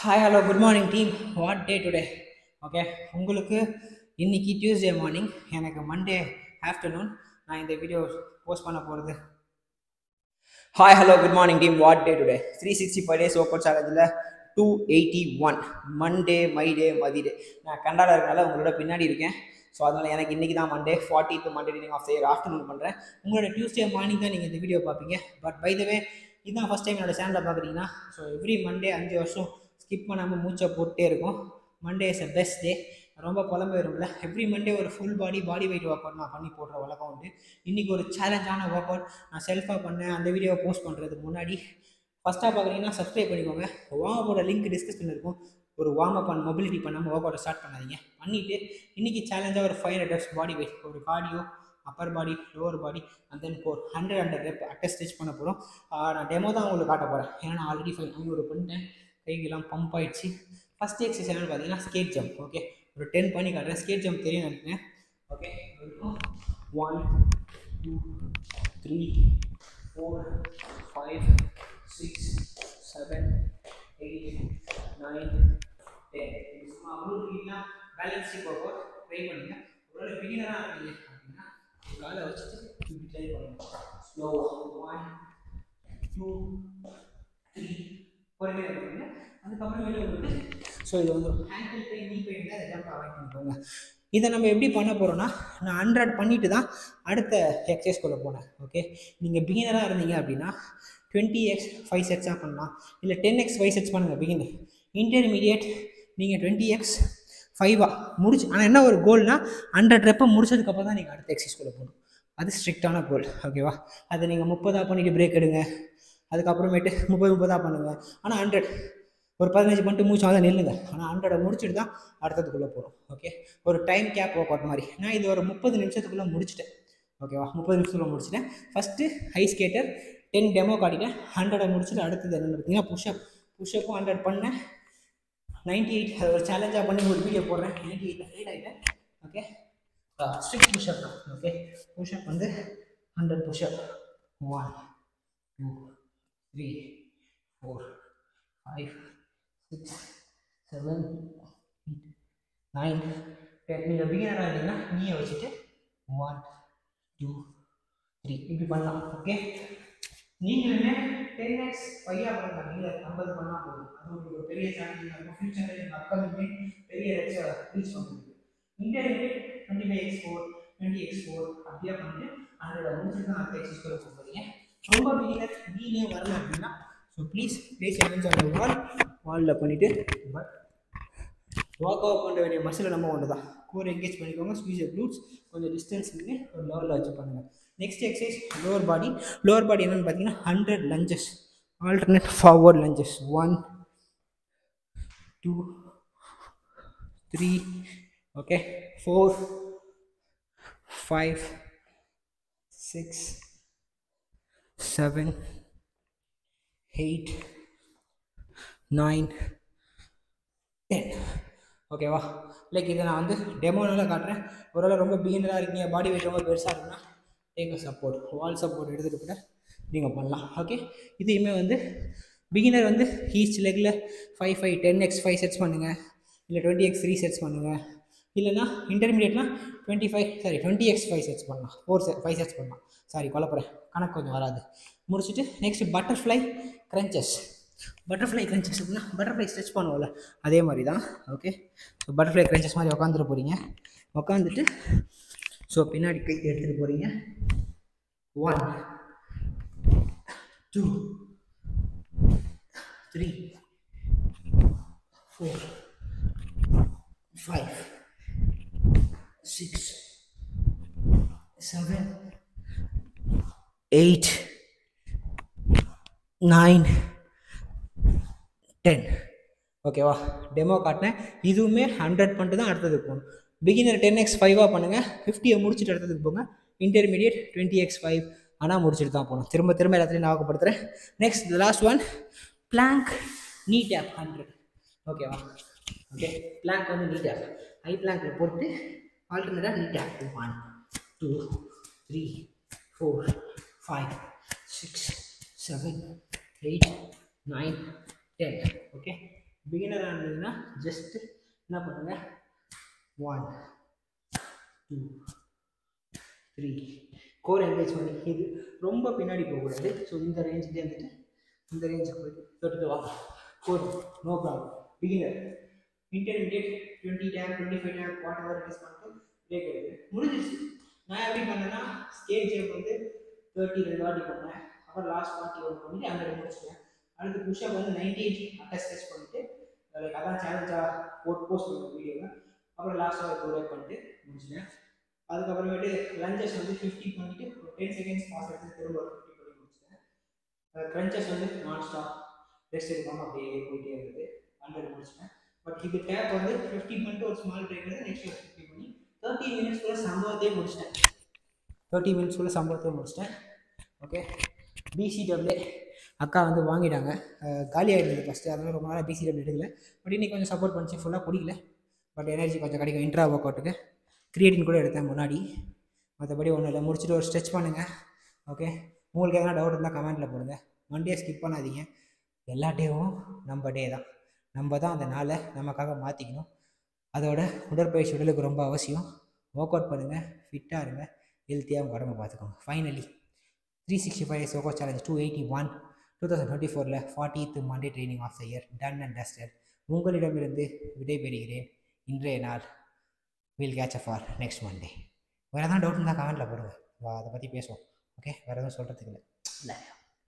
hi hello good morning team what day today okay உங்களுக்கு இன்னைக்கு Tuesday morning எனக்கு Monday afternoon நான் இந்த வீடியோ போஸ்ட் பண்ண போகிறது hi hello good morning team what day today three sixty five days open சேலஞ்சில் two eighty one Monday my day மதி day நான் கண்டாட இருக்கனால உங்களோட பின்னாடி இருக்கேன் ஸோ அதனால் எனக்கு இன்றைக்கி தான் Monday fortieth Monday reading of the year afternoon பண்ணுறேன் உங்களோட டியூஸ்டே மார்னிங் தான் நீங்கள் இந்த வீடியோ பார்ப்பீங்க பட் பை த வே இதுதான் ஃபஸ்ட் டைம் என்னோட சேனலில் பார்க்குறீங்கன்னா ஸோ எவ்ரி மண்டே அஞ்சு வருஷம் ஸ்கிப் பண்ணாமல் மூச்சை போட்டே இருக்கும் Monday is a best day ரொம்ப புலம்பு வரும்ல எவ்ரி மண்டே ஒரு full body body weight workout நான் பண்ணி போடுற வழக்கம் உண்டு இன்றைக்கி ஒரு சேலஞ்சான ஒர்க் அவுட் நான் செல்ஃபாக பண்ணேன் அந்த வீடியோவை போஸ்ட் பண்ணுறதுக்கு முன்னாடி ஃபஸ்ட்டாக பார்க்குறீங்கன்னா சப்ஸ்கிரைப் பண்ணிக்கோங்க வார்ம் அப்போட லிங்க் டிஸ்கிரிப்ஷனில் இருக்கும் ஒரு வார்ம் அப் அண்ட் மொபிலிட்டி பண்ணாமல் ஒர்க் அவுட்டை ஸ்டார்ட் பண்ணாதீங்க பண்ணிவிட்டு இன்றைக்கி சேலஞ்சாக ஒரு five hundred reps body weight ஒரு cardio upper body lower body and then four hundred hundred rep அட்டை ஸ்டிச் பண்ண போகிறோம் நான் டெமோ தான் உங்களுக்கு காட்ட போகிறேன் ஏன்னா நான் ஆல்ரெடி ஃபைவ் ஐநூறு பண்ணிட்டேன் கைகெல்லாம் பம்ப் ஆயிடுச்சு ஃபஸ்ட் எக்ஸசைஸ் என்னன்னு பார்த்தீங்கன்னா ஸ்கேட் ஜம்ப் ஓகே ஒரு டென் பண்ணி காட்டுறேன் ஸ்கேட் ஜம்ப் தெரியும் நினைக்கிறேன் okay one two three four five six seven eight nine ten சும்மா அவ்வளோ பேலன்ஸிங் ஒர்க் அவுட் ட்ரை பண்ணுங்க ஒருவேளை பிகினராக இருக்கீங்க அப்படின்னா காலை வச்சுட்டு இப்படி ட்ரை பண்ணுங்க ஸ்லோ ஒன் டூ த்ரீ பொறுமையாக இருக்குங்க அதுக்கப்புறம் வெளியே வந்து ஸோ இது வந்து ஹேண்டில் பெயின் நீ பெயின் அதை ஜம்ப் அவாய்ட் பண்ணிக்கோங்க இதை நம்ம எப்படி பண்ண போகிறோன்னா நான் ஹண்ட்ரட் பண்ணிட்டு தான் அடுத்த எக்ஸசைஸ்குள்ளே போனேன் ஓகே நீங்கள் பிகினராக இருந்தீங்க அப்படின்னா டுவெண்ட்டி எக்ஸ் ஃபைவ் செட்ஸாக பண்ணலாம் இல்லை டென் எக்ஸ் ஃபைவ் செட்ஸ் பண்ணுங்கள் பிகினர் இன்டர்மீடியட் நீங்கள் டுவெண்ட்டி எக்ஸ் ஃபைவா முடிச்சு ஆனால் என்ன ஒரு கோல்னால் ஹண்ட்ரட் ரெப்பை முடிச்சதுக்கப்புறம் தான் நீங்கள் அடுத்த எக்ஸசைஸ்குள்ளே போகணும் அது ஸ்ட்ரிக்டான கோல் ஓகேவா அதை நீங்கள் முப்பதாக பண்ணிவிட்டு பிரேக் எடுங்க அதுக்கப்புறமேட்டு முப்பது முப்பதாக பண்ணுங்கள் ஆனால் ஹண்ட்ரட் ஒரு பதினஞ்சு பண்ணிட்டு மூச்சு அதை நில்லுங்க ஆனால் ஹண்ட்ரடை முடிச்சுட்டு தான் அடுத்ததுக்குள்ளே போகிறோம் ஓகே ஒரு டைம் கேப் ஒர்க் அவுட் மாதிரி நான் இது ஒரு முப்பது நிமிஷத்துக்குள்ளே முடிச்சிட்டேன் ஓகேவா முப்பது நிமிஷத்துக்குள்ளே முடிச்சிட்டேன் first high skater ten demo காட்டிட்டேன் ஹண்ட்ரடை முடிச்சுட்டு அடுத்தது என்னென்னு பார்த்தீங்கன்னா புஷ்அப் புஷ்அப்பும் ஹண்ட்ரட் பண்ணேன் நைன்டி எயிட் அது ஒரு சேலஞ்சாக பண்ணி ஒரு வீடியோ போடுறேன் நைன்டி எயிட் ரைட் ஆகிட்டேன் ஓகே ஸ்ட்ரிக் புஷ்அப் தான் ஓகே புஷ்அப் வந்து hundred pushup one two three four five six seven eight nine ten நீங்கள் பிகினராக இருந்தீங்கன்னா நீயை வச்சுட்டு ஒன் டூ த்ரீ இப்படி பண்ணலாம் ஓகே நீங்களுமே டென் எக்ஸ் ஃபைவாக பண்ணலாம் நீங்கள் ஐம்பது பண்ணால் போதும் அது உங்களுக்கு ஒரு பெரிய சேலஞ்சிங் இருக்கும் ஃபியூச்சரில் நீங்கள் அப்கமிங்கே பெரிய ரீச் ரீச் பண்ணுறது intermediate twenty five x four twenty x four அப்படியே பண்ணிட்டு அதோட முடிச்சுட்டு தான் அடுத்த எக்ஸஸ் கூட போகிறீங்க ரொம்ப பிகினர் நீங்களே வரல அப்படின்னா ஸோ ப்ளீஸ் ப்ளீஸ் என்னன்னு அந்த வால் வாலில் பண்ணிவிட்டு பட் ஒர்க் அவுட் பண்ண வேண்டிய மசில் நம்ம ஒன்று தான் கோர் என்கேஜ் பண்ணிக்கோங்க ஸ்குவீஸ் க்ளூட்ஸ் கொஞ்சம் டிஸ்டன்ஸ் நின்று ஒரு லெவலில் வச்சு பண்ணுங்கள் next exercise lower body lower body என்னென்னு பார்த்தீங்கன்னா hundred lunges alternate forward lunges one two three okay four five six seven eight nine ten ஓகேவா லைக் இதை நான் வந்து டெமோனால காட்டுறேன் ஒருவேளை ரொம்ப பிகினராக இருக்கீங்க பாடி வெயிட் ரொம்ப பெருசாக இருக்குன்னா டேக் சப்போர்ட் வால் சப்போர்ட் எடுத்துகிட்டு கூட நீங்கள் பண்ணலாம் ஓகே இதையுமே வந்து பிகினர் வந்து ஈச் லெக்கில் five five ten x five sets பண்ணுங்கள் இல்லை டுவெண்ட்டி எக்ஸ் த்ரீ செட்ஸ் பண்ணுங்கள் இல்லைனா இன்டர்மீடியட்னா twenty five sorry twenty x five sets பண்ணலாம் ஃபோர் செட் ஃபைவ் செட்ஸ் பண்ணலாம் சாரி குழப்பறேன் கணக்கு கொஞ்சம் வராது முடிச்சுட்டு next butterfly crunches butterfly crunches அப்படின்னா பட்டர்ஃப்ளை ஸ்ட்ரெச் பண்ணுவோம்ல அதே மாதிரி தான் ஓகே ஸோ பட்டர்ஃப்ளை க்ரன்ச்சஸ் மாதிரி உட்காந்துட்டு போகிறீங்க உட்காந்துட்டு ஸோ பின்னாடி கை எடுத்துகிட்டு போகிறீங்க one two three four five six seven eight nine ten ஓகேவா டெமோ காட்டினேன் இதுவுமே ஹண்ட்ரட் பண்ணிட்டு தான் அடுத்ததுக்கு போகணும் பிகினர் டென் எக்ஸ் ஃபைவாக பண்ணுங்கள் ஃபிஃப்டியை முடிச்சுட்டு அடுத்ததுக்கு போங்க இன்டர்மீடியட் டுவெண்ட்டி எக்ஸ் ஃபைவ் ஆனால் முடிச்சுட்டு தான் போகணும் திரும்ப திரும்ப எல்லாத்துலையும் ஞாபகப்படுத்துகிறேன் next last one plank knee tap hundred ஓகேவா ஓகே பிளாங்க் வந்து நீ டேப் ஹை பிளாங்கில் போட்டு ஆல்டர்னேட்டாக knee tap one two three four five six seven eight nine ten okay பிகினராக இருந்ததுன்னா ஜஸ்ட்டு என்ன பண்ணுங்கள் one two three core engage பண்ணி இது ரொம்ப பின்னாடி போகக்கூடாது ஸோ இந்த ரேஞ்சுலேயே வந்துட்டு இந்த ரேஞ்சுக்கு போயிட்டு தொட்டுட்டு வாங்க core no problem beginner intermediate twenty டேம் டுவெண்ட்டி ஃபைவ் டேம் வாட் எவர் யூஸ் பண்ணிட்டு பிரேக் எடுத்து முடிஞ்சிருச்சு நான் எப்படி பண்ணேன்னா ஸ்கேல் ஜேப் வந்து தேர்ட்டி ரெண்டு வாட்டி பண்ணேன் அப்புறம் லாஸ்ட் ஃபார்ட்டி ஒன் பண்ணிட்டு ஹண்ட்ரட் முடிச்சிட்டேன் அடுத்து புஷ்அப் வந்து நைன்டி அட்டை ஸ்ட்ரெச் பண்ணிட்டு லைக் அதான் சேலஞ்சாக போட் போஸ்ட் பண்ணுவேன் வீடியோவில் அப்புறம் லாஸ்ட்டாக ஒரு ஒர்க் பண்ணிட்டு முடிச்சிட்டேன் அதுக்கப்புறமேட்டு லஞ்சஸ் வந்து ஃபிஃப்டி பண்ணிட்டு ஒரு டென் செகண்ட்ஸ் பாஸ் எடுத்து திரும்ப ஒரு ஃபிஃப்டி பண்ணி முடிச்சிட்டேன் க்ரன்ச்சஸ் வந்து நான் ஸ்டாப் ரெஸ்ட் எடுக்காமல் அப்படியே போயிட்டே இருந்தது ஹண்ட்ரட் முடிச்சிட்டேன் பட் இது டேப் வந்து ஃபிஃப்டி பண்ணிட்டு ஒரு ஸ்மால் பிரேக் எடுத்து நெக்ஸ்ட் ஒரு ஃபிஃப்டி பண்ணி தேர்ட்டி மினிட்ஸ்க்குள்ள சம்பவத்தையே முடிச்சிட்டேன் தேர்ட்டி மினிட்ஸ்க்குள்ள சம்பவத்தையே முடிச்சிட்டேன் ஓகே பிசிடபிள்யூ அக்கா வந்து வாங்கிட்டாங்க காலி ஆகிடுது ஃபஸ்ட்டு அதனால ரொம்ப நாளாக பிசிடபிள்யூ எடுக்கல பட் இன்னைக்கு கொஞ்சம் சப்போர்ட் பண்ணிச்சு ஃபுல்லாக பிடிக்கல பட் எனர்ஜி கொஞ்சம் கிடைக்கும் இன்ட்ரா ஒர்க் அவுட்டுக்கு கிரியேட்டின் கூட எடுத்தேன் முன்னாடி மற்றபடி ஒன்றும் இல்லை முடிச்சுட்டு ஒரு ஸ்ட்ரெச் பண்ணுங்கள் ஓகே உங்களுக்கு எதனா டவுட் இருந்தால் கமெண்ட்டில் போடுங்க மண்டே ஸ்கிப் பண்ணாதீங்க எல்லா டேவும் நம்ம டே தான் நம்ம தான் அந்த நாளை நமக்காக மாற்றிக்கணும் அதோட உடற்பயிற்சி உடலுக்கு ரொம்ப அவசியம் ஒர்க் அவுட் பண்ணுங்கள் ஃபிட்டாக இருங்க ஹெல்த்தியாக உடம்பை பார்த்துக்கோங்க finally three sixty five days work challenge two eighty one two thousand twenty ஃபோரில் fortieth Monday training of the year done and dusted உங்களிடமிருந்து விடைபெறுகிறேன் இன்றைய நாள் will catch for next Monday வேறு எதாவது டவுட் இருந்தால் கமெண்ட்டில் போடுங்க வா அதை பற்றி பேசுவோம் ஓகே வேறு எதுவும் சொல்கிறதுக்கு இல்லை இல்லை